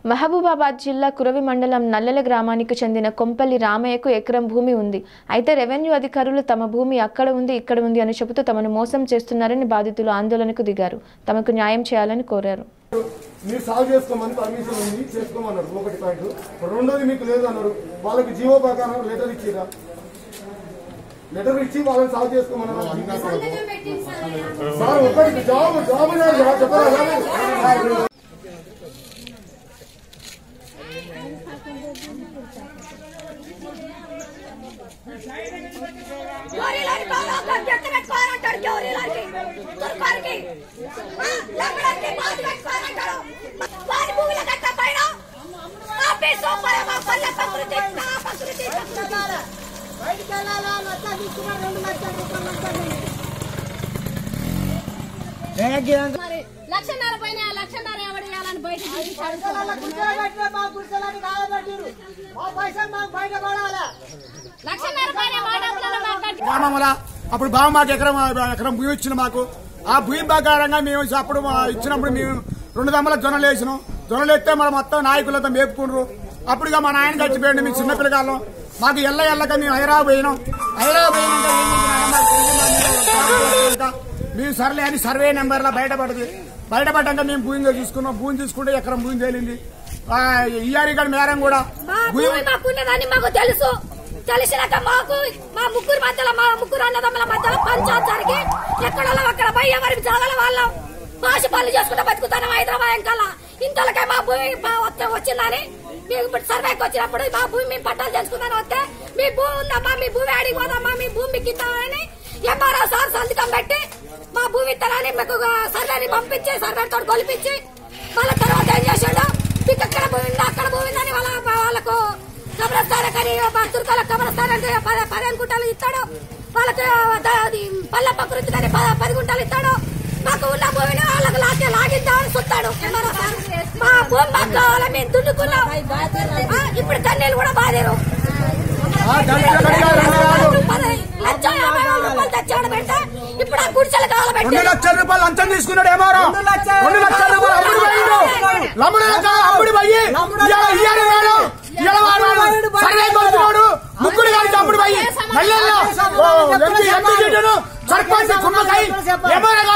మహబూబాబాద్ జిల్లా కురవి మండలం నల్లెల గ్రామానికి చెందిన కొంపల్లి రామయ్యకు ఎకరం భూమి ఉంది అయితే రెవెన్యూ అధికారులు తమ భూమి అక్కడ ఉంది ఇక్కడ ఉంది అని చెబుతూ తమను మోసం చేస్తున్నారని బాధితులు ఆందోళనకు దిగారు తమకు న్యాయం చేయాలని కోరారు మీరు సాల్వ్ చేసుకోమని పర్మిషన్ ఉంది చేసుకోమన్నారు ఒకటి పాయింట్ రెండోది మీకు లేదు అన్నారు వాళ్ళకి జీవో ప్రకారం లెటర్ ఇచ్చిరా లెటర్ ఇచ్చి వాళ్ళని సాల్వ్ చేసుకోమన్నారు సార్ ఒకటి జాబ్ జాబ్ లేదు కదా, చెప్పరా గోరీలని బాగా గట్టి పెట్టుకోవాలంటాడు గోరీలకి తుర్కాలకి లెక్కడానికి బాధ పెట్టుకోవాలంటాడు వారి భూముల గట్ట పైన ఆఫీసు పరమ పల్లె ప్రకృతి నా ప్రకృతి బయటికి వెళ్ళాలా లక్ష తీసుకున్నా రెండు లక్షల రూపాయలు లక్షలు మరి లక్షన్నర పైన లక్షన్నర ఎవడు ఇవ్వాలని బయట పైసలు కూర్చోబెట్టిన మా గుడిసెలని కాలబెట్టిరు మా పైసలు మాకు బయట పడాలా లక్షన్నర పైన మా డబ్బులను మాకు కట్టి గ్రామంలో అప్పుడు బావ మాకు ఎకరం ఎకరం భూమి ఇచ్చిన మాకు ఆ భూమి ప్రకారంగా మేము అప్పుడు మా ఇచ్చినప్పుడు మేము రెండు దమ్మల జొన్నలు వేసినాం జొన్నలు ఎత్తే మన మొత్తం నాయకులతో మేపుకుండ్రు అప్పుడు ఇక మా నాయన చచ్చిపోయింది మేము చిన్న పిల్లగాళ్ళం మాకు ఎల్ల ఎల్లక మేము హైదరాబాద్ పోయినాం హైదరాబాద్ పోయినాక ఏం చేసినారంటే మాకు తెలియదు మాకు మేము సర్లే అని సర్వే నెంబర్లో బయటపడింది బయటపడ్డాక మేము భూమి చూసుకున్నాం భూమి చూసుకుంటే ఎకరం భూమి తేలింది ఇయ్యారి ఇక్కడ మేరం కూడా మా భూమి భూమి మాకున్నదని మాకు తెలుసు తెలిసినాక మాకు మా ముగ్గురు మధ్యలో మా ముగ్గురు అన్నదమ్ముల మధ్యలో పంచాయత్ జరిగి ఎక్కడ అక్కడ పోయి ఎవరికి జాగల వాళ్ళం భాష పనులు చేసుకుంటూ బతుకుతాను హైదరాబాద్ ఎంకల్లా ఇంతలకే మా భూమి ప- వస్తే- వచ్చిందని మీకు ఇప్పుడు సర్వేకి వచ్చినప్పుడు మా భూమి మేము పట్టాలు తెలుసుకుందని వస్తే మీ భూమి ఉందమ్మా మీ భూమి ఆడికి పోదమ్మా మీ భూమి మీకు ఇద్దామని ఎంఆర్ఓ సార్ సంతకం పెట్టి మా భూమి ఇస్తానని మీకు సర్వేని పంపించి సర్వే తోటి కొలిపించి వాళ్ళ తర్వాత ఏం చేసాడు మీకు ఎక్కడ భూమి ఉందా అక్కడ భూమి ఉందని వాళ్ళ వాళ్ళకు కబరస్థానం కానీ తుర్కాల కబరస్థానం అంటే పది పదిహేను గుంటలు ఇస్తాడు వాళ్ళకి ద- అది పల్లె ప్రకృతి కానీ ప- పది గుంటలు ఇస్తాడు మాకు ఉన్న భూమిని వాళ్ళకి లాగే లాగిద్దామని చూస్తాడు ఎంఆర్ఓ సార్. మా భూమి మాకు కావాలని మేము దున్నుకున్నాం ఆ, ఇప్పుడు కన్నీళ్ళు కూడా బాధారు లక్ష యాభై వేల రూపాయలు తెచ్చాడు పెడితే ఇప్పుడు ఆ గుడిసెలు కావాలబెట్టి రెండు లక్షల రూపాయలు లంచం తీసుకున్నాడు ఏమారో రెండు లక్షల- రెండు లక్షల రూపాయలు అమ్ముడు పోయిండు లమ్ముడు లెక్క అమ్ముడు పోయి ఇవాళ ఇయ్యాలి వాడు ఇవాళ వాడు సర్వే కొడుతున్నాడు ముగ్గురు గారికి అమ్ముడు పోయి మళ్ళీ ఎంపీ ఎంపీ సీటును సర్పంచ్ కుమ్మకాయ ఏమారో